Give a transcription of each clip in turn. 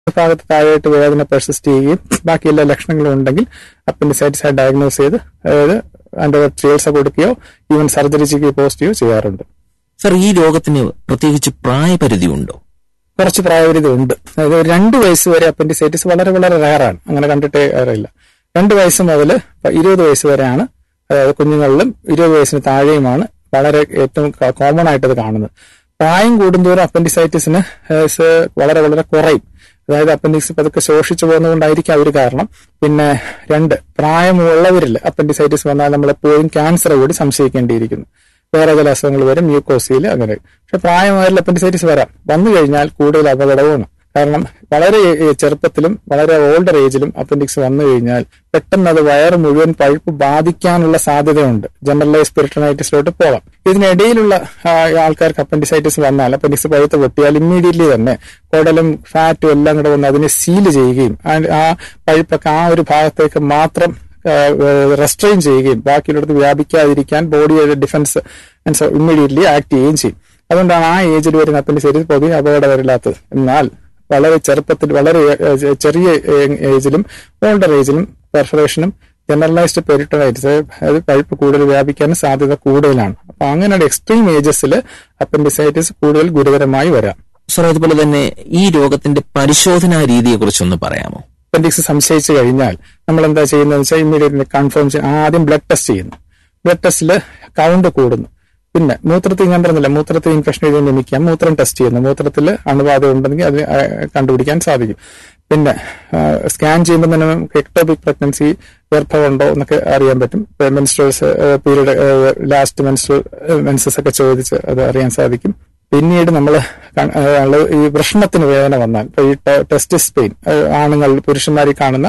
ഭാഗത്ത് താഴെയായിട്ട് വേദന പെർസിസ്റ്റ് ചെയ്യുകയും ബാക്കി എല്ലാ ലക്ഷണങ്ങളും ഉണ്ടെങ്കിൽ അപ്പൻഡിസൈറ്റിസ് ആയി ഡയഗ്നോസ് ചെയ്ത് അതായത് അതിന്റെ ചികിത്സ കൊടുക്കുകയോ ഈവൻ സർജറി ചെയ്യുകയോ പോസ്റ്റ് ചെയ്യുകയോ ചെയ്യാറുണ്ട് സർ ഈ രോഗത്തിന് പ്രത്യേകിച്ച് പ്രായപരിധി ഉണ്ടോ കുറച്ച് പ്രായപരിധി ഉണ്ട് അതായത് ഒരു രണ്ട് വയസ്സ് വരെ അപ്പൻഡിസൈറ്റിസ് വളരെ വളരെ റയറാണ് അങ്ങനെ കണ്ടിട്ടേ അറിയില്ല രണ്ട് വയസ്സ് മുതൽ ഇരുപത് വയസ്സ് വരെയാണ് അതായത് കുഞ്ഞുങ്ങളിലും ഇരുപത് വയസ്സിന് താഴെയുമാണ് വളരെ ഏറ്റവും കോമൺ ആയിട്ട് ഇത് കാണുന്നത് പ്രായം കൂടുന്തോറും അപ്പൻഡിസൈറ്റിസിന് വളരെ വളരെ കുറയും അതായത് അപ്പൻഡിക്സ് പതുക്കെ ശോഷിച്ചു പോകുന്നതുകൊണ്ടായിരിക്കും അവർ കാരണം പിന്നെ രണ്ട് പ്രായമുള്ളവരിൽ അപ്പൻഡിസൈറ്റിസ് വന്നാൽ നമ്മൾ എപ്പോഴും ക്യാൻസർ കൂടി സംശയിക്കേണ്ടിയിരിക്കുന്നു വേറെ ചില അസുഖങ്ങൾ വരും മ്യൂക്കോസിയിൽ അങ്ങനെ പക്ഷെ പ്രായമായാലും അപ്പൻഡിസൈറ്റിസ് വരാം വന്നു കഴിഞ്ഞാൽ കൂടുതൽ അപകടവുമാണ് കാരണം വളരെ ചെറുപ്പത്തിലും വളരെ ഓൾഡർ ഏജിലും അപ്പൻഡിക്സ് വന്നു കഴിഞ്ഞാൽ പെട്ടെന്ന് അത് വയറ് മുഴുവൻ പഴുപ്പ് ബാധിക്കാനുള്ള സാധ്യതയുണ്ട് ജനറലൈസ് പെരിട്ടനൈറ്റിസിലോട്ട് പോകാം ഇതിനിടയിലുള്ള ആൾക്കാർക്ക് അപ്പൻഡിസൈറ്റിസ് വന്നാൽ അപ്പൻഡിക്സ് പഴുത്ത് പൊട്ടിയാൽ ഇമ്മീഡിയറ്റ്ലി തന്നെ കുടലും ഫാറ്റും എല്ലാം കൂടെ വന്ന് അതിനെ സീല് ചെയ്യുകയും ആ പഴുപ്പൊക്കെ ആ ഒരു ഭാഗത്തേക്ക് മാത്രം റെസ്ട്രെയിൻ ചെയ്യുകയും ബാക്കിയുള്ളടത്ത് വ്യാപിക്കാതിരിക്കാൻ ബോഡിയുടെ ഡിഫൻസ് ഇമ്മീഡിയറ്റ്ലി ആക്ട് ചെയ്യുകയും ചെയ്യും അതുകൊണ്ടാണ് ആ ഏജിൽ വരുന്ന അപ്പൻഡിസൈറ്റിസ് പൊതുവെ അപകടമില്ലാത്തത് എന്നാൽ വളരെ ചെറുപ്പത്തിൽ വളരെ ചെറിയ ഏജിലും ഓൾഡർ ഏജിലും പെർഫറേഷനും ജനറലൈസ്ഡ് പെരിട്ടോണൈറ്റിസ് അതായത് പഴുപ്പ് കൂടുതൽ വ്യാപിക്കാൻ സാധ്യത കൂടുതലാണ് അപ്പൊ അങ്ങനെ എക്സ്ട്രീം ഏജസിൽ അപ്പൻഡിസൈറ്റിസ് കൂടുതൽ ഗുരുതരമായി വരാം സർ അതുപോലെ തന്നെ ഈ രോഗത്തിന്റെ പരിശോധനാ രീതിയെ കുറിച്ചൊന്ന് പറയാമോ അപ്പൻഡിക്സ് സംശയിച്ചു കഴിഞ്ഞാൽ നമ്മൾ എന്താ ചെയ്യുന്നത് വെച്ചാൽ ഇമ്മീഡിയറ്റ്ലി കൺഫേം ചെയ്യും ആദ്യം ബ്ലഡ് ടെസ്റ്റ് ചെയ്യുന്നു ബ്ലഡ് ടെസ്റ്റിൽ കൗണ്ട് കൂടുന്നു പിന്നെ മൂത്രത്തിൽ ഞാൻ പറഞ്ഞില്ല മൂത്രത്തിൽ ഇൻഫെക്ഷൻ എഴുതി നിമിക്കാം മൂത്രം ടെസ്റ്റ് ചെയ്യുന്നു മൂത്രത്തിൽ അണുബാധ ഉണ്ടെങ്കിൽ അത് കണ്ടുപിടിക്കാൻ സാധിക്കും പിന്നെ സ്കാൻ ചെയ്യുമ്പോൾ തന്നെ എക്ടോപിക് പ്രഗ്നൻസി ഗർഭമുണ്ടോ എന്നൊക്കെ അറിയാൻ പറ്റും menstruals period last menstrual menses ഒക്കെ ചോദിച്ച് അത് അറിയാൻ സാധിക്കും പിന്നീട് നമ്മൾ ഈ വൃഷണത്തിന് വേദന വന്നാൽ ഇപ്പൊ ഈ ടെസ്റ്റിസ് പെയിൻ ആണുങ്ങൾ പുരുഷന്മാരിൽ കാണുന്ന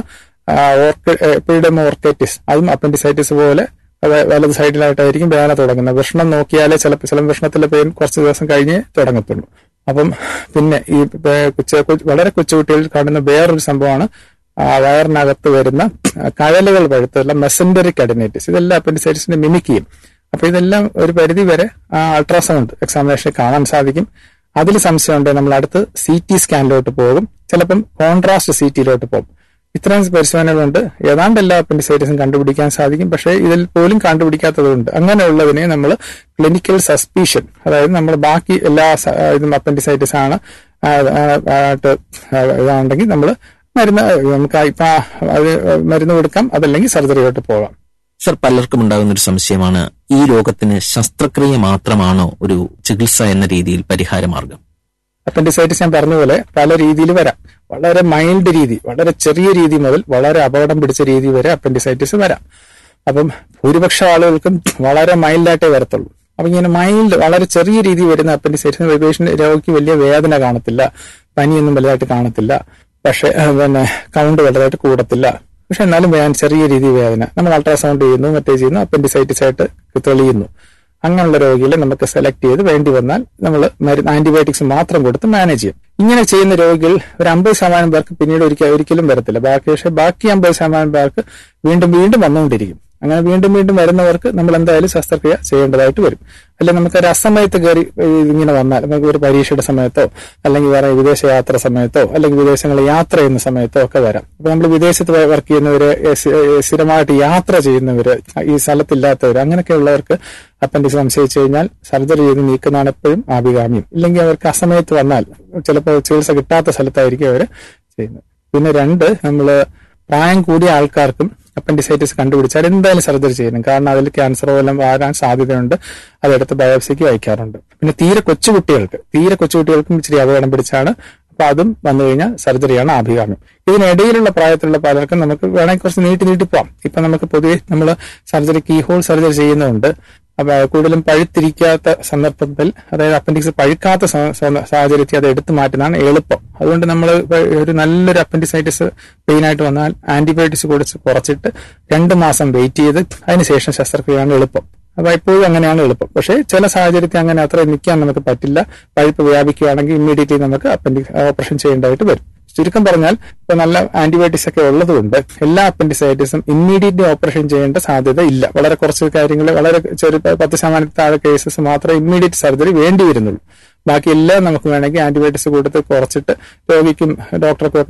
എപ്പിഡമ ഓർക്കൈറ്റിസ് അതും അപ്പൻഡിസൈറ്റിസ് പോലെ അത് വലത് സൈഡിലായിട്ടായിരിക്കും വേദന തുടങ്ങുന്നത് വൃഷണം നോക്കിയാലേ ചിലപ്പോൾ ചില വൃഷണത്തിലെ പെയിൻ കുറച്ച് ദിവസം കഴിഞ്ഞേ തുടങ്ങത്തുള്ളൂ അപ്പം പിന്നെ ഈ വളരെ കൊച്ചുകുട്ടികളിൽ കാണുന്ന വേറൊരു സംഭവമാണ് വയറിനകത്ത് വരുന്ന കഴലുകൾ പഴുത്തുള്ള മെസൻഡറിക് അഡിനൈറ്റിസ് ഇതെല്ലാം അപ്പൻഡിസൈറ്റിസിനെ മിമിക് ചെയ്യും അപ്പൊ ഇതെല്ലാം ഒരു പരിധി വരെ അൾട്രാസൗണ്ട് എക്സാമിനേഷനിൽ കാണാൻ സാധിക്കും അതിൽ സംശയം ഉണ്ടെങ്കിൽ നമ്മൾ അടുത്ത് സി ടി സ്കാനിലോട്ട് പോകും ചിലപ്പം കോൺട്രാസ്റ്റ് സി ടിയിലോട്ട് പോകും ഇത്രയും പരിശോധനകളുണ്ട് ഏതാണ്ട് എല്ലാ അപ്പൻഡിസൈറ്റിസും കണ്ടുപിടിക്കാൻ സാധിക്കും പക്ഷേ ഇതിൽ പോലും കണ്ടുപിടിക്കാത്തതുണ്ട് അങ്ങനെയുള്ളതിനെ നമ്മൾ ക്ലിനിക്കൽ സസ്പീഷൻ അതായത് നമ്മൾ ബാക്കി എല്ലാ ഇതും അപ്പൻഡിസൈറ്റിസ് ആണ് ഇതാണെങ്കിൽ നമ്മൾ മരുന്ന് നമുക്ക് ഇപ്പൊ അത് മരുന്ന് കൊടുക്കാം അതല്ലെങ്കിൽ സർജറിയോട്ട് പോകാം സർ പലർക്കും ഉണ്ടാകുന്ന ഒരു സംശയമാണ് ഈ രോഗത്തിന് ശസ്ത്രക്രിയ മാത്രമാണോ ഒരു ചികിത്സ എന്ന രീതിയിൽ പരിഹാരമാർഗം അപ്പൻഡിസൈറ്റിസ് ഞാൻ പറഞ്ഞ പോലെ പല രീതിയിൽ വരാം വളരെ മൈൽഡ് രീതി വളരെ ചെറിയ രീതി മുതൽ വളരെ അപകടം പിടിച്ച രീതി വരെ അപ്പൻഡിസൈറ്റിസ് വരാം അപ്പം ഭൂരിപക്ഷം ആളുകൾക്കും വളരെ മൈൽഡായിട്ടേ വരത്തുള്ളൂ അപ്പൊ ഇങ്ങനെ മൈൽഡ് വളരെ ചെറിയ രീതി വരുന്ന അപ്പൻഡിസൈറ്റിസ് പേഷ്യന്റ് രോഗിക്ക് വലിയ വേദന കാണത്തില്ല പനിയൊന്നും വലുതായിട്ട് കാണത്തില്ല പക്ഷെ പിന്നെ കൗണ്ട് വലുതായിട്ട് കൂടത്തില്ല പക്ഷെ എന്നാലും വേദന ചെറിയ രീതി വേദന നമ്മൾ അൾട്രാസൗണ്ട് ചെയ്യുന്നു മറ്റേ ചെയ്യുന്നു അപ്പൻഡിസൈറ്റിസ് ആയിട്ട് തെളിയുന്നു അങ്ങനെയുള്ള രോഗികളെ നമുക്ക് സെലക്ട് ചെയ്ത് വേണ്ടി വന്നാൽ നമ്മൾ മരുന്ന് ആന്റിബയോട്ടിക്സ് മാത്രം കൊടുത്ത് മാനേജ് ചെയ്യും ഇങ്ങനെ ചെയ്യുന്ന രോഗികൾ ഒരു അമ്പത് ശതമാനം പേർക്ക് പിന്നീട് ഒരിക്കൽ ഒരിക്കലും വരത്തില്ല ബാക്കി പക്ഷേ ബാക്കി അമ്പത് ശതമാനം പേർക്ക് വീണ്ടും വീണ്ടും വന്നുകൊണ്ടിരിക്കും അങ്ങനെ വീണ്ടും വീണ്ടും വരുന്നവർക്ക് നമ്മൾ എന്തായാലും ശസ്ത്രക്രിയ ചെയ്യേണ്ടതായിട്ട് വരും അല്ലെങ്കിൽ നമുക്ക് ഒരു അസമയത്ത് കയറി ഇങ്ങനെ വന്നാൽ നമുക്ക് ഒരു പരീക്ഷയുടെ സമയത്തോ അല്ലെങ്കിൽ വേറെ വിദേശ യാത്ര സമയത്തോ അല്ലെങ്കിൽ വിദേശങ്ങളിൽ യാത്ര ചെയ്യുന്ന സമയത്തോ ഒക്കെ വരാം അപ്പൊ നമ്മൾ വിദേശത്ത് വർക്ക് ചെയ്യുന്നവര് സ്ഥിരമായിട്ട് യാത്ര ചെയ്യുന്നവര് ഈ സ്ഥലത്തില്ലാത്തവര് അങ്ങനെയൊക്കെയുള്ളവർക്ക് അപ്പൻഡിക്സ് സംശയിച്ചു കഴിഞ്ഞാൽ സർജറി ചെയ്ത് നീക്കുന്നതാണ് എപ്പോഴും ആഭികാമ്യം ഇല്ലെങ്കിൽ അവർക്ക് അസമയത്ത് വന്നാൽ ചിലപ്പോൾ ചികിത്സ കിട്ടാത്ത സ്ഥലത്തായിരിക്കും അവർ ചെയ്യുന്നത് പിന്നെ രണ്ട് നമ്മള് പ്രായം കൂടിയ ആൾക്കാർക്കും അപ്പൻഡിസൈറ്റിസ് കണ്ടുപിടിച്ചാൽ എന്തായാലും സർജറി ചെയ്യണം കാരണം അതിൽ ക്യാൻസർ വല്ലതും വരാൻ സാധ്യതയുണ്ട് അതെടുത്ത് ബയോപ്സിക്ക് അയക്കാറുണ്ട് പിന്നെ തീരെ കൊച്ചുകുട്ടികൾക്ക് തീരെ കൊച്ചുകുട്ടികൾക്കും ഇച്ചിരി അപകടം പിടിച്ചാണ് അപ്പൊ അതും വന്നു കഴിഞ്ഞാൽ സർജറിയാണ് ആഭികാമ്യം ഇതിനിടയിലുള്ള പ്രായത്തിലുള്ള പലർക്കും നമുക്ക് വേണമെങ്കിൽ കുറച്ച് നീട്ടി നീട്ടി പോവാം ഇപ്പൊ നമുക്ക് പൊതുവെ നമ്മൾ സർജറി കീ ഹോൾ സർജറി ചെയ്യുന്നുണ്ട് അപ്പൊ കൂടുതലും പഴുത്തിരിക്കാത്ത സന്ദർഭത്തിൽ അതായത് അപ്പൻഡിക്സ് പഴുക്കാത്ത സാഹചര്യത്തിൽ അത് എടുത്തു മാറ്റുന്നതാണ് എളുപ്പം അതുകൊണ്ട് നമ്മൾ ഒരു നല്ലൊരു അപ്പൻഡിസൈറ്റിസ് പെയിൻ ആയിട്ട് വന്നാൽ ആന്റിബയോട്ടിക്സ് കൊടുത്ത് കുറച്ചിട്ട് രണ്ട് മാസം വെയിറ്റ് ചെയ്ത് അതിനുശേഷം ശസ്ത്രക്രിയയാണ് എളുപ്പം അപ്പൊ എപ്പോഴും അങ്ങനെയാണ് എളുപ്പം പക്ഷേ ചില സാഹചര്യത്തിൽ അങ്ങനെ അത്ര നിൽക്കാൻ നമുക്ക് പറ്റില്ല പഴുപ്പ് വ്യാപിക്കുകയാണെങ്കിൽ ഇമ്മീഡിയറ്റ്ലി നമുക്ക് അപ്പൻഡിക്സ് ഓപ്പറേഷൻ ചെയ്യേണ്ടതായിട്ട് വരും ചുരുക്കം പറഞ്ഞാൽ ഇപ്പൊ നല്ല ആന്റിബയോട്ടിക്സ് ഒക്കെ ഉള്ളതുകൊണ്ട് എല്ലാ അപ്പൻഡിസൈറ്റിസും ഇമ്മീഡിയറ്റ്ലി ഓപ്പറേഷൻ ചെയ്യേണ്ട സാധ്യത ഇല്ല വളരെ കുറച്ച് കാര്യങ്ങൾ വളരെ ചെറിയ പത്ത് ശതമാനത്തിൽ താഴെ കേസസ് മാത്രമേ ഇമ്മീഡിയറ്റ് സർജറി വേണ്ടി വരുന്നുള്ളൂ ബാക്കി എല്ലാം നമുക്ക് വേണമെങ്കിൽ ആന്റിബയോട്ടിക്സ് കൊടുത്ത് കുറച്ചിട്ട് രോഗിക്കും ഡോക്ടർക്കും ഒക്കെ